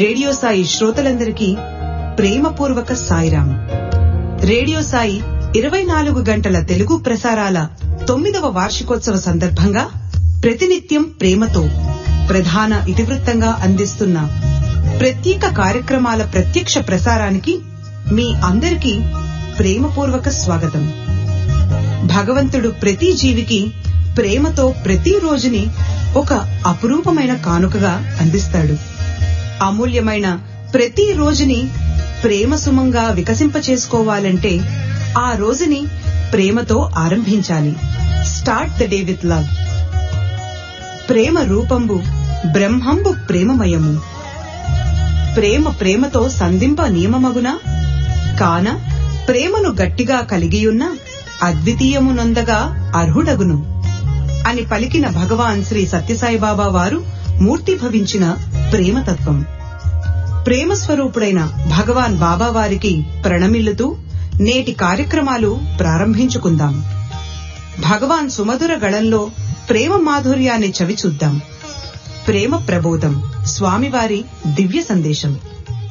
radio Sai శ్రోతలందరికీ ప్రేమపూర్వక Sairam radio Sai ఇరవై నాలుగు గంటల తెలుగు ప్రసారాల తొమ్మిదవ వార్షికోత్సవ సందర్భంగా ప్రతినిత్యం ప్రేమతో ప్రధాన ఇతివృత్తంగా అందిస్తున్న ప్రత్యేక కార్యక్రమాల ప్రత్యక్ష ప్రసారానికి మీ అందరికీ ప్రేమపూర్వక స్వాగతం భగవంతుడు ప్రతి జీవికి ప్రేమతో ప్రతి రోజుని ఒక అపురూపమైన కానుకగా అందిస్తాడు అమూల్యమైన ప్రతి రోజుని ప్రేమ సుమంగా వికసింపచేసుకోవాలంటే ఆ రోజుని ప్రేమతో ఆరంభించాలి start the day with love ప్రేమ రూపంబు బ్రహ్మంబు ప్రేమమయము ప్రేమ ప్రేమతో సంధింప నియమమగునా కాన ప్రేమను గట్టిగా కలిగియున్న అద్వితీయమునొందగా అర్హుడగును అని పలికిన భగవాన్ శ్రీ సత్యసాయిబాబా వారు మూర్తిభవించిన ప్రేమతత్వం ప్రేమ స్వరూపుడైన భగవాన్ బాబా వారికి ప్రణమిల్లుతూ నేటి కార్యక్రమాలు ప్రారంభించుకుందాం భగవాన్ సుమధుర గళంలో ప్రేమ మాధుర్యాన్ని చవిచూద్దాం ప్రేమ ప్రబోధం స్వామివారి దివ్య సందేశం